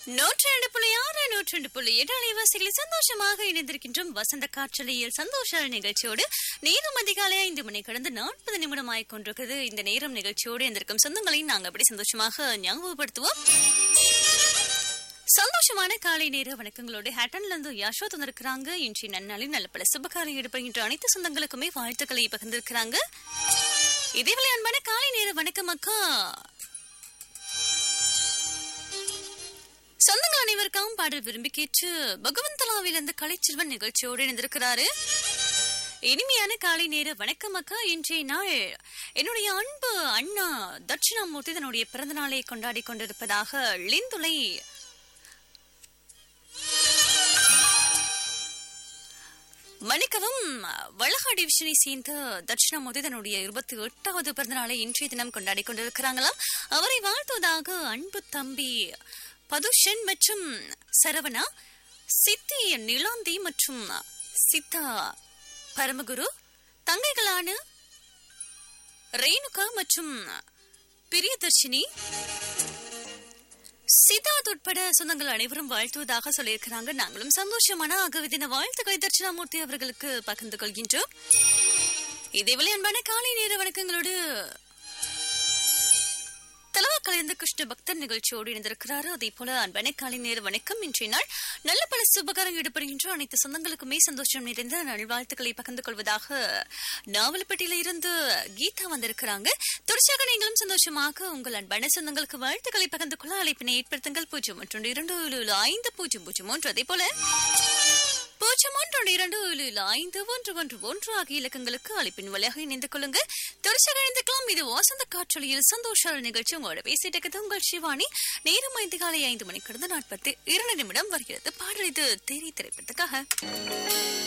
நூற்றி ரெண்டு புள்ளி ஆறு நூற்றி ரெண்டு புள்ளி எட்டு அலைவாசிகளில் சந்தோஷமாக இணைந்திருக்கின்றோம் வசந்த காற்றலையில் சந்தோஷ நிகழ்ச்சியோடு நேரம் அதிகாலை ஐந்து மணி கடந்து நாற்பது நிமிடம் ஆகிக் கொண்டிருக்கிறது இந்த நேரம் நிகழ்ச்சியோடு இருந்திருக்கும் சொந்தங்களை நாங்கள் அப்படி சந்தோஷமாக ஞாபகப்படுத்துவோம் சந்தோஷமான காலை நேர வணக்கங்களோடு ஹேட்டன்ல இருந்து யசோத் வந்திருக்கிறாங்க இன்றைய நன்னாளில் நல்ல பல சுபகாரம் ஈடுபடுகின்ற அனைத்து சொந்தங்களுக்குமே வாழ்த்துக்களை பகிர்ந்திருக்கிறாங்க இதேவேளை அன்பான காலை நேர வணக்கம் அக்கா சொந்தங்கள் அனைவருக்காகவும் பாடல் விரும்பி கேட்டு பகவந்தலாவில் இருந்து கலைச்செல்வன் நிகழ்ச்சியோடு இணைந்திருக்கிறாரு இனிமையான காலை நேர வணக்கம் அக்கா இன்றைய நாள் என்னுடைய அன்பு அண்ணா தட்சிணாமூர்த்தி தன்னுடைய பிறந்த நாளை கொண்டாடி கொண்டிருப்பதாக லிந்துலை மன்னிக்கவும் வளகா டிவிஷனை சேர்ந்த தட்சிணாமூர்த்தி தன்னுடைய இருபத்தி எட்டாவது பிறந்த நாளை இன்றைய தினம் கொண்டாடி கொண்டிருக்கிறாங்களாம் அவரை வாழ்த்துவதாக அன்பு தம்பி பதுஷன் மற்றும் சரவணா சித்தி நிலாந்தி மற்றும் சித்தா பரமகுரு தங்கைகளான ரேணுகா மற்றும் பிரியதர்ஷினி சித்தார்த் உட்பட சொந்தங்கள் அனைவரும் வாழ்த்துவதாக சொல்லியிருக்கிறாங்க நாங்களும் சந்தோஷமான ஆகவிதின வாழ்த்துக்களை தட்சிணாமூர்த்தி அவர்களுக்கு பகிர்ந்து கொள்கின்றோம் இதேவேளை அன்பான காலை நேர வணக்கங்களோடு தலவாக்கலைந்த கிருஷ்ண பக்தர் நிகழ்ச்சியோடு இணைந்திருக்கிறாரு அதே போல அன்பான காலை நேர வணக்கம் இன்றைய நாள் நல்ல பல சுபகாரம் ஈடுபடுகின்ற அனைத்து சொந்தங்களுக்குமே சந்தோஷம் நிறைந்த நல்வாழ்த்துக்களை பகிர்ந்து கொள்வதாக நாவலப்பட்டியில இருந்து கீதா வந்திருக்கிறாங்க தொடர்ச்சியாக நீங்களும் சந்தோஷமாக உங்கள் அன்பான சொந்தங்களுக்கு வாழ்த்துக்களை பகிர்ந்து கொள்ள அழைப்பினை ஏற்படுத்துங்கள் பூஜ்ஜியம் ஒன்று இரண்டு ஏழு ஐந்து பூஜ்ஜியம் பூஜ்ஜியம் ஒன்று அதே போல பூஜ்ஜியம் ஒன்று இரண்டு ஏழு ஐந்து ஒன்று ஒன்று ஒன்று ஆகிய இலக்கங்களுக்கு அழைப்பின் வழியாக இணைந்து கொள்ளுங்க தொடர்ச்சியாக இணைந்துக்கலாம் இது வாசந்த காற்றொலியில் சந்தோஷ நிகழ்ச்சி உங்களோட பேசிட்டு இருக்குது உங்கள் சிவானி நேரம் ஐந்து காலை ஐந்து மணி கடந்த நாற்பத்தி இரண்டு நிமிடம் வருகிறது பாடல் இது தேரி திரைப்படத்துக்காக